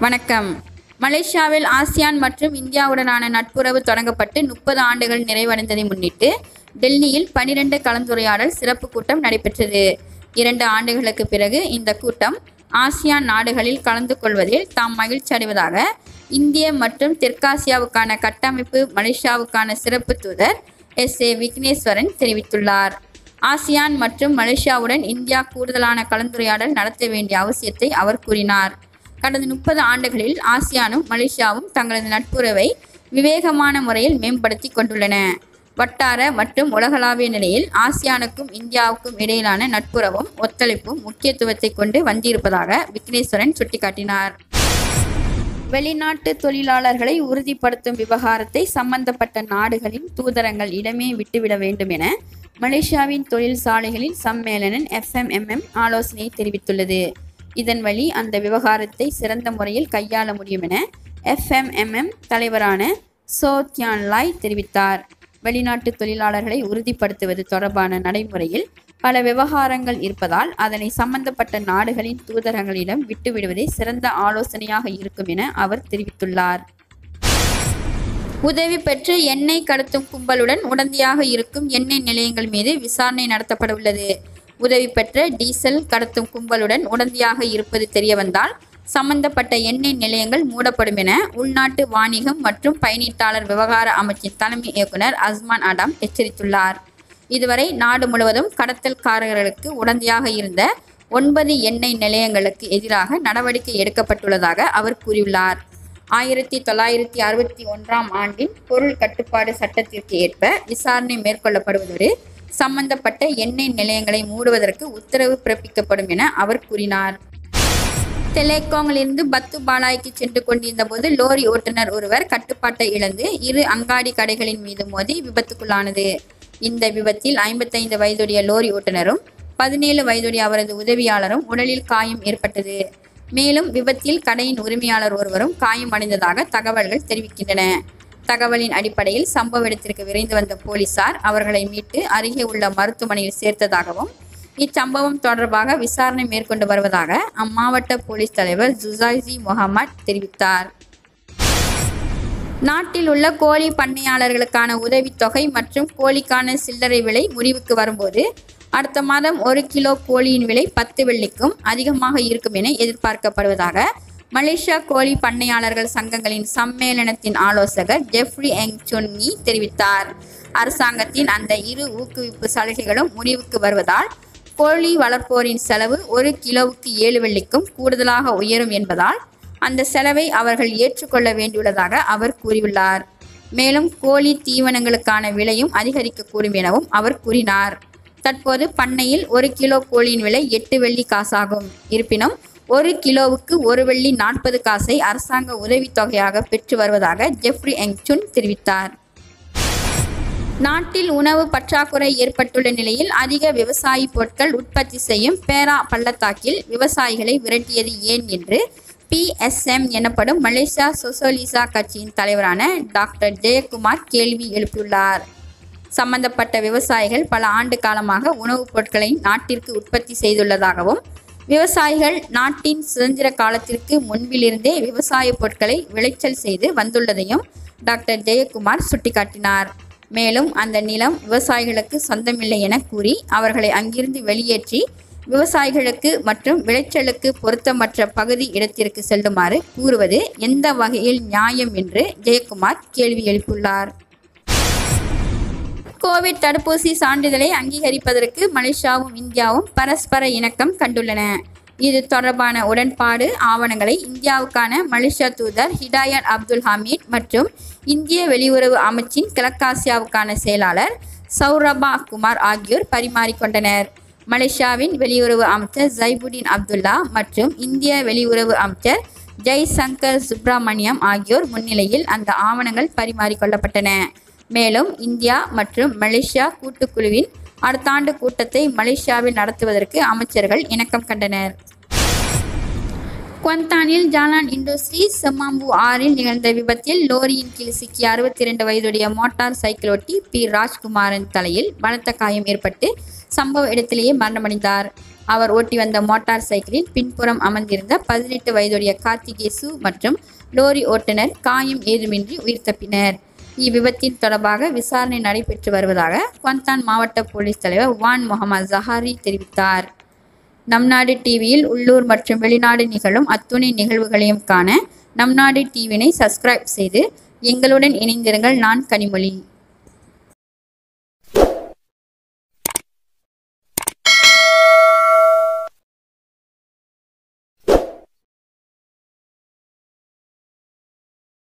வணக்கம் மலேசியாவில் ஆசியான் மற்றும் இந்தியாவுடனான நட்புறவு தொடங்கப்பட்டு முப்பது ஆண்டுகள் நிறைவடைந்ததை முன்னிட்டு டெல்லியில் பனிரெண்டு கலந்துரையாடல் சிறப்பு கூட்டம் நடைபெற்றது இரண்டு ஆண்டுகளுக்கு பிறகு இந்த கூட்டம் ஆசியான் நாடுகளில் கலந்து கொள்வதில் தாம் மகிழ்ச்சி அடைவதாக இந்திய மற்றும் தெற்காசியாவுக்கான கட்டமைப்பு மலேசியாவுக்கான சிறப்பு தூதர் எஸ் ஏ விக்னேஸ்வரன் தெரிவித்துள்ளார் ஆசியான் மற்றும் மலேசியாவுடன் இந்தியா கூடுதலான கலந்துரையாடல் நடத்த வேண்டிய அவசியத்தை அவர் கூறினார் கடந்த முப்பது ஆண்டுகளில் ஆசியானும் மலேசியாவும் தங்களது நட்புறவை விவேகமான முறையில் மேம்படுத்தி கொண்டுள்ளன வட்டார மற்றும் உலகளாவிய நிலையில் ஆசியானுக்கும் இந்தியாவுக்கும் இடையிலான நட்புறவும் ஒத்துழைப்பும் முக்கியத்துவத்தை கொண்டு வந்திருப்பதாக விக்னேஸ்வரன் சுட்டிக்காட்டினார் வெளிநாட்டு தொழிலாளர்களை உறுதிப்படுத்தும் விவகாரத்தை சம்பந்தப்பட்ட நாடுகளின் தூதரங்கள் இடமே விட்டுவிட வேண்டும் என மலேசியாவின் தொழிற்சாலைகளின் சம்மேளனம் எஃப்எம்எம்எம் ஆலோசனை தெரிவித்துள்ளது இதன் வழி அந்த விவகாரத்தை சிறந்த முறையில் கையாள முடியும் என எஃப்எம்எம்எம் தலைவரான சோ தியான் லாய் தெரிவித்தார் வெளிநாட்டு தொழிலாளர்களை உறுதிப்படுத்துவது தொடர்பான நடைமுறையில் பல விவகாரங்கள் இருப்பதால் அதனை சம்பந்தப்பட்ட நாடுகளின் தூதரங்களிடம் விட்டுவிடுவதே சிறந்த ஆலோசனையாக இருக்கும் என அவர் தெரிவித்துள்ளார் உதவி பெற்று எண்ணெய் கடத்தும் கும்பலுடன் உடந்தையாக இருக்கும் எண்ணெய் நிலையங்கள் மீது விசாரணை நடத்தப்பட உள்ளது உதவி பெற்ற டீசல் கடத்தும் கும்பலுடன் உடந்தையாக இருப்பது தெரியவந்தால் சம்பந்தப்பட்ட எண்ணெய் நிலையங்கள் மூடப்படும் என உள்நாட்டு வாணிகம் மற்றும் பயணீட்டாளர் விவகார அமைச்சின் தலைமை இயக்குனர் அஸ்மான் அடாம் எச்சரித்துள்ளார் இதுவரை நாடு முழுவதும் கடத்தல்காரர்களுக்கு உடந்தையாக இருந்த ஒன்பது எண்ணெய் நிலையங்களுக்கு எதிராக நடவடிக்கை எடுக்கப்பட்டுள்ளதாக அவர் கூறியுள்ளார் ஆயிரத்தி தொள்ளாயிரத்தி அறுபத்தி ஒன்றாம் ஆண்டின் பொருள் கட்டுப்பாடு சட்டத்திற்கு ஏற்ப விசாரணை மேற்கொள்ளப்படுவதோடு சம்பந்தப்பட்ட எண்ணெய் நிலையங்களை மூடுவதற்கு உத்தரவு பிறப்பிக்கப்படும் என அவர் கூறினார் தெலேக்காங்கிலிருந்து பத்து பாலாய்க்கு சென்று கொண்டிருந்த போது லோரி ஓட்டுநர் ஒருவர் கட்டுப்பாட்டை இழந்து இரு அங்காடி கடைகளின் மீது மோதி விபத்துக்குள்ளானது இந்த விபத்தில் ஐம்பத்தைந்து வயதுடைய லோரி ஓட்டுநரும் பதினேழு வயதுடைய அவரது உதவியாளரும் உடலில் காயம் ஏற்பட்டது மேலும் விபத்தில் கடையின் உரிமையாளர் ஒருவரும் காயமடைந்ததாக தகவல்கள் தெரிவிக்கின்றன தகவலின் அடிப்படையில் சம்பவ இடத்திற்கு விரைந்து வந்த போலீசார் அவர்களை மீட்டு அருகே உள்ள மருத்துவமனையில் சேர்த்ததாகவும் இச்சம்பவம் தொடர்பாக விசாரணை மேற்கொண்டு வருவதாக அம்மாவட்ட போலீஸ் தலைவர் ஜுசாய்சி முகமட் தெரிவித்தார் நாட்டில் உள்ள கோழி பண்ணையாளர்களுக்கான உதவித்தொகை மற்றும் கோழிக்கான சில்லறை விலை முடிவுக்கு வரும்போது அடுத்த மாதம் ஒரு கிலோ கோழியின் விலை பத்து வெள்ளிக்கும் அதிகமாக இருக்கும் என எதிர்பார்க்கப்படுவதாக மலேசியா கோழி பண்ணையாளர்கள் சங்கங்களின் சம்மேளனத்தின் ஆலோசகர் ஜெஃப்ரி எங் சுன்னி தெரிவித்தார் அரசாங்கத்தின் அந்த இரு ஊக்குவிப்பு சலுகைகளும் முடிவுக்கு வருவதால் கோழி வளர்ப்போரின் செலவு ஒரு கிலோவுக்கு ஏழு வெள்ளிக்கும் கூடுதலாக உயரும் என்பதால் அந்த செலவை அவர்கள் ஏற்றுக்கொள்ள வேண்டியுள்ளதாக அவர் கூறியுள்ளார் மேலும் கோழி தீவனங்களுக்கான விலையும் அதிகரிக்கக்கூடும் எனவும் அவர் கூறினார் தற்போது பண்ணையில் ஒரு கிலோ கோழியின் விலை எட்டு வெள்ளி காசாகும் இருப்பினும் ஒரு கிலோவுக்கு ஒரு வெள்ளி நாற்பது காசை அரசாங்க உதவித்தொகையாக பெற்று வருவதாக ஜெஃப்ரி எங்சுன் தெரிவித்தார் நாட்டில் உணவு பற்றாக்குறை ஏற்பட்டுள்ள நிலையில் அதிக விவசாய பொருட்கள் உற்பத்தி செய்யும் பேரா பள்ளத்தாக்கில் விவசாயிகளை விரட்டியது ஏன் என்று பிஎஸ்எம் எனப்படும் மலேசியா சோசலிசா கட்சியின் தலைவரான டாக்டர் ஜெயக்குமார் கேள்வி எழுப்பியுள்ளார் சம்பந்தப்பட்ட விவசாயிகள் பல ஆண்டு காலமாக உணவுப் பொருட்களை நாட்டிற்கு உற்பத்தி செய்துள்ளதாகவும் விவசாயிகள் நாட்டின் சுதந்திர காலத்திற்கு முன்பிலிருந்தே விவசாய பொருட்களை விளைச்சல் செய்து வந்துள்ளதையும் டாக்டர் ஜெயக்குமார் சுட்டிக்காட்டினார் மேலும் அந்த நிலம் விவசாயிகளுக்கு சொந்தமில்லை என கூறி அவர்களை அங்கிருந்து வெளியேற்றி விவசாயிகளுக்கு மற்றும் விளைச்சலுக்கு பொருத்தமற்ற பகுதி இடத்திற்கு செல்லுமாறு கூறுவது எந்த வகையில் நியாயம் என்று ஜெயக்குமார் கேள்வி எழுப்பியுள்ளார் கோவிட் தடுப்பூசி சான்றிதழை அங்கீகரிப்பதற்கு மலேசியாவும் இந்தியாவும் பரஸ்பர இணக்கம் கண்டுள்ளன இது தொடர்பான உடன்பாடு ஆவணங்களை இந்தியாவுக்கான மலேசியா தூதர் ஹிடாயத் அப்துல் ஹமீத் மற்றும் இந்திய வெளியுறவு அமைச்சின் கிழக்காசியாவுக்கான செயலாளர் சௌரபா குமார் ஆகியோர் பரிமாறிக்கொண்டனர் மலேசியாவின் வெளியுறவு அமைச்சர் ஜைபுதீன் அப்துல்லா மற்றும் இந்திய வெளியுறவு அமைச்சர் ஜெய்சங்கர் சுப்பிரமணியம் ஆகியோர் முன்னிலையில் அந்த ஆவணங்கள் பரிமாறிக்கொள்ளப்பட்டன மேலும் இந்தியா மற்றும் மலேசியா கூட்டுக்குழுவின் அடுத்த ஆண்டு கூட்டத்தை மலேசியாவில் நடத்துவதற்கு அமைச்சர்கள் இணக்கம் கண்டனர் குவந்தானில் ஜாலான் இண்டஸ்ட்ரி செம்மாம்பு ஆறில் நிகழ்ந்த விபத்தில் லோரியின் கீழ் சிக்கிய அறுபத்தி இரண்டு வயதுடைய மோட்டார் சைக்கிள் ஓட்டி பி ராஜ்குமாரின் தலையில் பலத்த காயம் ஏற்பட்டு சம்பவ இடத்திலேயே மரணமடைந்தார் அவர் ஓட்டி வந்த மோட்டார் சைக்கிளில் பின்புறம் அமர்ந்திருந்த பதினெட்டு வயதுடைய கார்த்திகேசு மற்றும் லோரி ஓட்டுநர் காயம் ஏதுமின்றி உயிர் தப்பினர் இவ்விபத்தின் தொடர்பாக விசாரணை நடைபெற்று வருவதாக குவந்தான் மாவட்ட போலீஸ் தலைவர் வான் முகமது ஜஹாரி தெரிவித்தார் நம் நாடு டிவியில் உள்ளூர் மற்றும் வெளிநாடு நிகழும் அத்துணை நிகழ்வுகளையும் காண நம் நாடு டிவினை சப்ஸ்கிரைப் செய்து எங்களுடன் இணைந்திருங்கள் நான் கனிமொழி